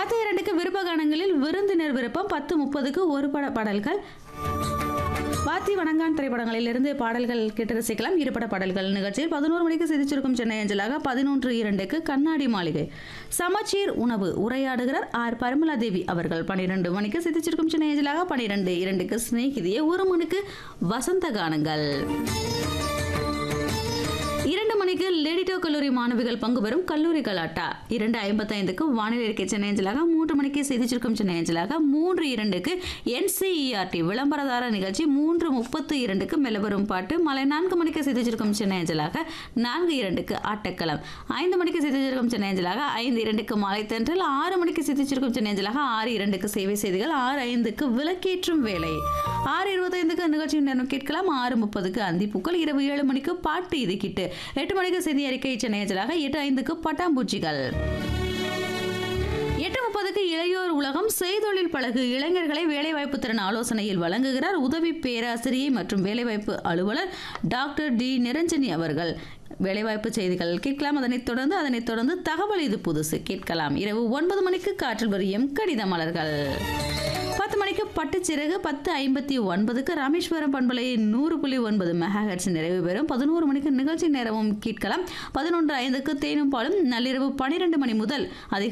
பத்து இரண்டுக்கு விருப்ப கானங்களில் விருந்தினர் விருப்பம் பத்து முப்பதுக்கு ஒரு பட பாடல்கள் வாத்தி வணங்கான் திரைப்படங்களிலிருந்து பாடல்கள் கேட்டு ரசிக்கலாம் இருபட பாடல்கள் நிகழ்ச்சியில் பதினோரு மணிக்கு சிதிச்சிருக்கும் சென்னை அஞ்சலாக பதினொன்று இரண்டுக்கு கண்ணாடி மாளிகை சமச்சீர் உணவு உரையாடுகிறார் ஆர் பரிமலா தேவி அவர்கள் பன்னிரெண்டு மணிக்கு சிதிச்சிருக்கும் சென்னை அஞ்சலாக பன்னிரெண்டு இரண்டுக்கு சிநேகிதியே ஒரு மணிக்கு வசந்த கானங்கள் இரண்டு மணிக்கு லேடிடோ கல்லூரி மாணவிகள் பங்கு பெறும் கல்லூரி கலாட்டா இரண்டு ஐம்பத்தைந்துக்கு வானிலை இருக்கை சென்னை அஞ்சலாக மூன்று மணிக்கு செய்திச்சிருக்கும் சென்னை அஞ்சலாக மூன்று இரண்டுக்கு என்சிஇஆர்டி விளம்பரதார நிகழ்ச்சி மூன்று முப்பத்து இரண்டுக்கு மெலவரும் பாட்டு மாலை நான்கு மணிக்கு செய்திச்சிருக்கும் சென்னை அஞ்சலாக நான்கு இரண்டுக்கு ஆட்டக்களம் ஐந்து மணிக்கு செய்திச்சிருக்கும் சென்னை அஞ்சலாக ஐந்து இரண்டுக்கு மாலை தென்றல் ஆறு மணிக்கு சித்திச்சிருக்கும் சென்னை அஞ்சலாக ஆறு இரண்டுக்கு சேவை செய்திகள் ஆறு ஐந்துக்கு விளக்கேற்றும் வேலை ஆறு இருபத்தைந்துக்கு நிகழ்ச்சி நேரம் கேட்கலாம் ஆறு முப்பதுக்கு அந்திப்பூக்கள் இரவு ஏழு மணிக்கு பாட்டு இது கிட்டு எட்டு மணிக்கு செய்தி அறிக்கை சென்னை அஞ்சலாக எட்டு ஐந்துக்கு பட்டாம்பூச்சிகள் எட்டு முப்பதுக்கு இளையோர் உலகம் செய்தொழில் பழகு இளைஞர்களை வேலைவாய்ப்பு திறன் ஆலோசனையில் வழங்குகிறார் உதவி பேராசிரியை மற்றும் வேலைவாய்ப்பு அலுவலர் டாக்டர் டி நிரஞ்சனி அவர்கள் வேலைவாய்ப்பு செய்திகள் கேட்கலாம் அதனைத் தொடர்ந்து அதனைத் தொடர்ந்து தகவல் இது புதுசு கேட்கலாம் இரவு ஒன்பது மணிக்கு காற்றில் வரியும் கடித மலர்கள் பத்து மணிக்கு பட்டுச்சிறகு பத்து ஐம்பத்தி ஒன்பதுக்கு ராமேஸ்வரம் பண்பலை நூறு புள்ளி ஒன்பது மெகாஹெட்ஸ் நிறைவு பெறும் பதினோரு மணிக்கு நிகழ்ச்சி நேரமும் கேட்கலாம் பதினொன்று ஐந்துக்கு தேனும் பாலும் நள்ளிரவு பனிரெண்டு மணி முதல் அதிக